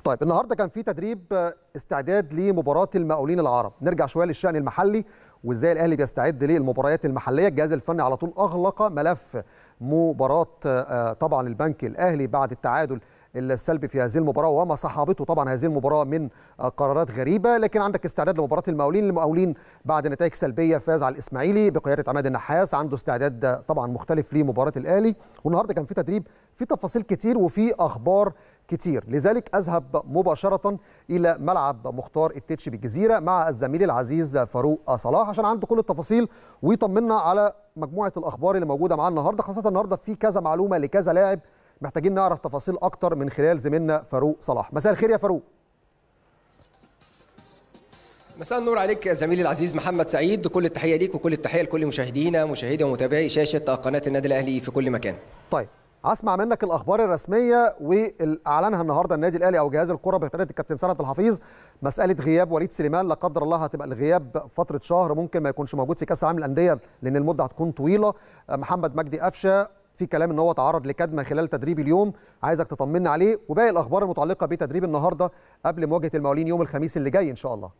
طيب النهارده كان في تدريب استعداد لمباراه المقاولين العرب نرجع شويه للشان المحلي وازاي الاهلي بيستعد للمباريات المحليه الجهاز الفني على طول اغلق ملف مباراه طبعا البنك الاهلي بعد التعادل السلبي في هذه المباراه وما صحابته طبعا هذه المباراه من قرارات غريبه لكن عندك استعداد لمباراه المقاولين المقاولين بعد نتائج سلبيه فاز على الاسماعيلي بقياده عماد النحاس عنده استعداد طبعا مختلف لمباراه الاهلي والنهارده كان في تدريب في تفاصيل كتير وفي اخبار كتير لذلك اذهب مباشره الى ملعب مختار التتش بالجزيره مع الزميل العزيز فاروق صلاح عشان عنده كل التفاصيل ويطمنا على مجموعه الاخبار اللي موجوده معانا النهارده خاصه النهارده في كذا معلومه لكذا لاعب محتاجين نعرف تفاصيل اكتر من خلال زميلنا فاروق صلاح مساء الخير يا فاروق مساء النور عليك زميلي العزيز محمد سعيد كل التحيه ليك وكل التحيه لكل مشاهدينا مشاهدي ومتابعي شاشه قناه النادي الاهلي في كل مكان طيب اسمع منك الاخبار الرسميه واللي اعلنها النهارده النادي الاهلي او جهاز الكره بقياده الكابتن سند الحفيظ مساله غياب وليد سليمان لا قدر الله هتبقى الغياب فتره شهر ممكن ما يكونش موجود في كاس العالم للانديه لان المده هتكون طويله محمد مجدي قفشه في كلام ان هو تعرض لكدمه خلال تدريب اليوم عايزك تطمنا عليه وباقي الاخبار المتعلقه بتدريب النهارده قبل مواجهه المقاولين يوم الخميس اللي جاي ان شاء الله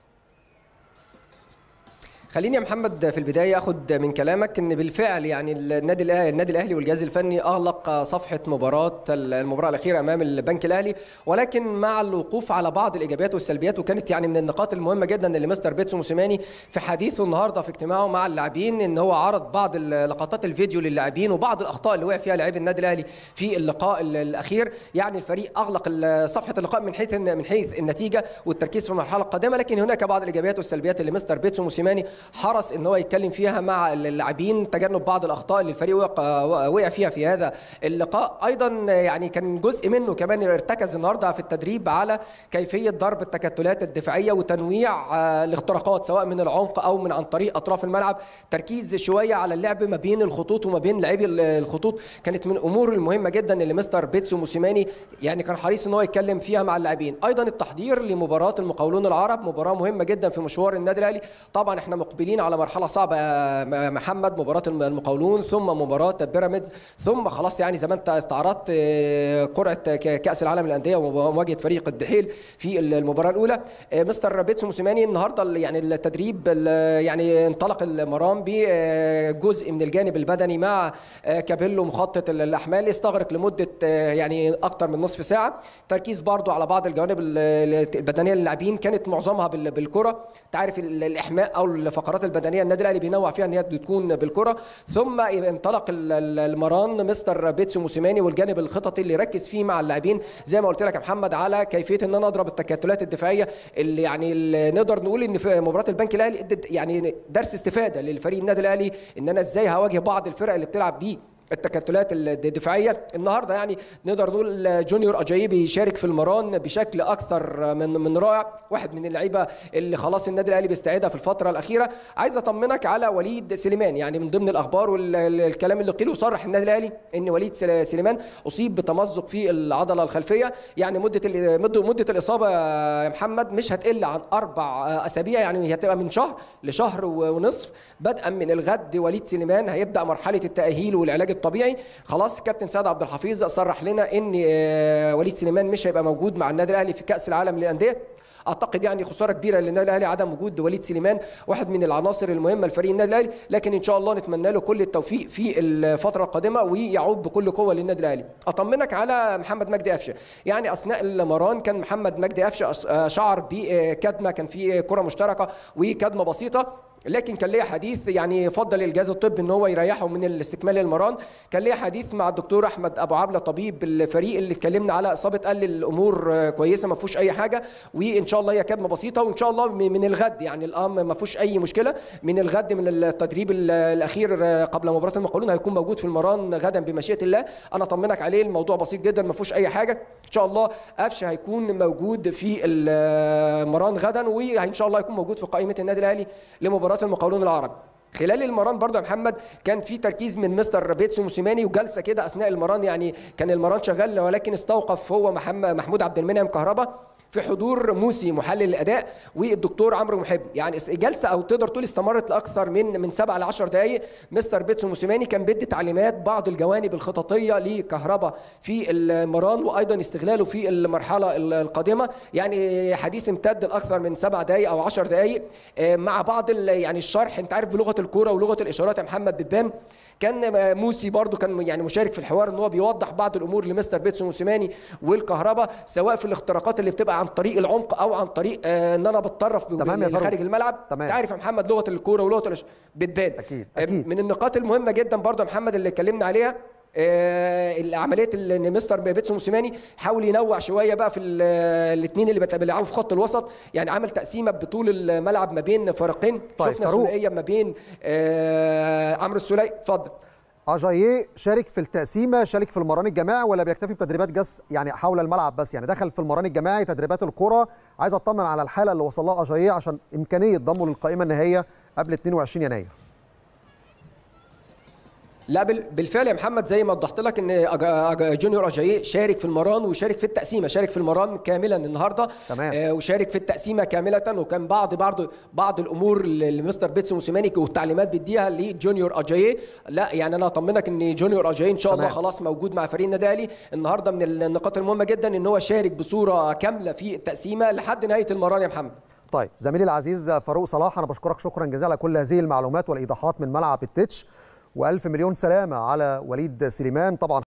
خليني يا محمد في البدايه اخد من كلامك ان بالفعل يعني النادي الاهلي النادي الاهلي والجهاز الفني اغلق صفحه مباراه المباراه الاخيره امام البنك الاهلي ولكن مع الوقوف على بعض الايجابيات والسلبيات وكانت يعني من النقاط المهمه جدا اللي مستر بيتسو موسيماني في حديثه النهارده في اجتماعه مع اللاعبين ان هو عرض بعض لقطات الفيديو للاعبين وبعض الاخطاء اللي وقع فيها لاعبي النادي الاهلي في اللقاء الاخير يعني الفريق اغلق صفحه اللقاء من حيث من حيث النتيجه والتركيز في المرحله القادمه لكن هناك بعض الايجابيات والسلبيات اللي مستر بيتسو موسيماني حرص ان هو يتكلم فيها مع اللاعبين تجنب بعض الاخطاء اللي الفريق وقع فيها في هذا اللقاء ايضا يعني كان جزء منه كمان ارتكز النهارده في التدريب على كيفيه ضرب التكتلات الدفاعيه وتنويع الاختراقات سواء من العمق او من عن طريق اطراف الملعب تركيز شويه على اللعب ما بين الخطوط وما بين لاعبي الخطوط كانت من الامور المهمه جدا اللي مستر بيتسو موسيماني يعني كان حريص ان هو يتكلم فيها مع اللاعبين ايضا التحضير لمباراه المقاولون العرب مباراه مهمه جدا في مشوار النادي الاهلي طبعا احنا مقبلين على مرحله صعبه يا محمد مباراه المقاولون ثم مباراه بيراميدز ثم خلاص يعني زي ما انت استعرضت قرعه كاس العالم للانديه ومواجهه فريق الدحيل في المباراه الاولى مستر بيتسو موسيماني النهارده يعني التدريب يعني انطلق المرام بجزء من الجانب البدني مع كابيلو مخطط الاحمال استغرق لمده يعني اكثر من نصف ساعه تركيز برضو على بعض الجوانب البدنيه للاعبين كانت معظمها بالكره تعرف الاحماء او الفقرات البدنيه النادي الاهلي بينوع فيها ان هي بتكون بالكره ثم انطلق المران مستر بيتسو موسيماني والجانب الخططي اللي ركز فيه مع اللاعبين زي ما قلت لك يا محمد على كيفيه ان انا اضرب التكتلات الدفاعيه اللي يعني اللي نقدر نقول ان في مباراه البنك الاهلي ادت يعني درس استفاده للفريق النادي الاهلي ان انا ازاي هواجه بعض الفرق اللي بتلعب بيه التكتلات الدفاعيه النهارده يعني نقدر نقول جونيور اجايبي يشارك في المران بشكل اكثر من من رائع واحد من اللعيبه اللي خلاص النادي الاهلي بيستعيدها في الفتره الاخيره عايز اطمنك على وليد سليمان يعني من ضمن الاخبار والكلام اللي قيل وصرح النادي الاهلي ان وليد سليمان اصيب بتمزق في العضله الخلفيه يعني مده مده مده الاصابه يا محمد مش هتقل عن اربع اسابيع يعني هتبقى من شهر لشهر ونصف بدءا من الغد وليد سليمان هيبدا مرحله التاهيل والعلاج الطبيعي خلاص كابتن سعد عبد الحفيظ صرح لنا ان وليد سليمان مش هيبقى موجود مع النادي الاهلي في كاس العالم للانديه اعتقد يعني خساره كبيره للنادي الاهلي عدم وجود وليد سليمان واحد من العناصر المهمه لفريق النادي الاهلي لكن ان شاء الله نتمنى له كل التوفيق في الفتره القادمه ويعود بكل قوه للنادي الاهلي اطمنك على محمد مجدي قفشه يعني اثناء المران كان محمد مجدي قفشه شعر بكدمه كان في كره مشتركه وكدمه بسيطه لكن كان ليا حديث يعني فضل الجهاز الطبي ان هو يريحه من الاستكمال المران كان ليا حديث مع الدكتور احمد ابو عبله طبيب الفريق اللي اتكلمنا على اصابه قال لي الامور كويسه ما فيهوش اي حاجه وان شاء الله هي كدمه بسيطه وان شاء الله من الغد يعني الان ما فيهوش اي مشكله من الغد من التدريب الاخير قبل مباراه المقاولون هيكون موجود في المران غدا بمشيئه الله انا اطمنك عليه الموضوع بسيط جدا ما فيهوش اي حاجه ان شاء الله قفشه هيكون موجود في المران غدا وان شاء الله هيكون موجود في قائمه النادي الاهلي لمباراه المقاولون العرب خلال المران برضه يا محمد كان في تركيز من مستر بيتسو موسيماني وجلسه كده اثناء المران يعني كان المران شغال ولكن استوقف هو محمد محمود عبد المنعم كهربا في حضور موسي محلل الاداء والدكتور عمرو محب يعني جلسه او تقدر تقول استمرت لاكثر من من 7 ل 10 دقائق مستر بيتسو موسيماني كان بيدي تعليمات بعض الجوانب الخططيه لكهرباء في المران وايضا استغلاله في المرحله القادمه يعني حديث امتد لاكثر من 7 دقائق او 10 دقائق مع بعض يعني الشرح انت عارف بلغه الكوره ولغه الاشارات يا محمد بتبان كان موسي برضو كان يعني مشارك في الحوار ان هو بيوضح بعض الامور لمستر بيتسو موسيماني والكهرباء سواء في الاختراقات اللي بتبقى عن طريق العمق او عن طريق آه ان انا بتطرف خارج الملعب انت عارف يا محمد لغه الكوره ولغه الأش... بتبان أكيد. أكيد. من النقاط المهمه جدا برضو يا محمد اللي اتكلمنا عليها آه العمليه اللي مستر بيتسو موسيماني حاول ينوع شويه بقى في الاثنين اللي بيلعبوا في خط الوسط يعني عمل تقسيمه بطول الملعب ما بين فريقين طيب شفنا ثنائيه ما بين آه عمرو السولي اتفضل اجاييه شارك في التقسيمه شارك في المران الجماعي ولا بيكتفي بتدريبات جس يعني حول الملعب بس يعني دخل في المران الجماعي تدريبات الكره عايز اطمن على الحاله اللي وصل لها اجاييه عشان امكانيه ضمه للقائمه النهائيه قبل 22 يناير لا بالفعل يا محمد زي ما وضحت لك ان جونيور اجاييه شارك في المران وشارك في التقسيمه شارك في المران كاملا النهارده تمام. آه وشارك في التقسيمه كامله وكان بعض بعض بعض الامور اللي مستر بيتسو موسيماني والتعليمات بيديها لجونيور اجاييه لا يعني انا اطمنك ان جونيور اجاييه ان شاء تمام. الله خلاص موجود مع فريق النادي الاهلي النهارده من النقاط المهمه جدا ان هو شارك بصوره كامله في التقسيمه لحد نهايه المران يا محمد طيب زميلي العزيز فاروق صلاح انا بشكرك شكرا جزيلا على كل هذه المعلومات والايضاحات من ملعب التتش والف مليون سلامه على وليد سليمان طبعا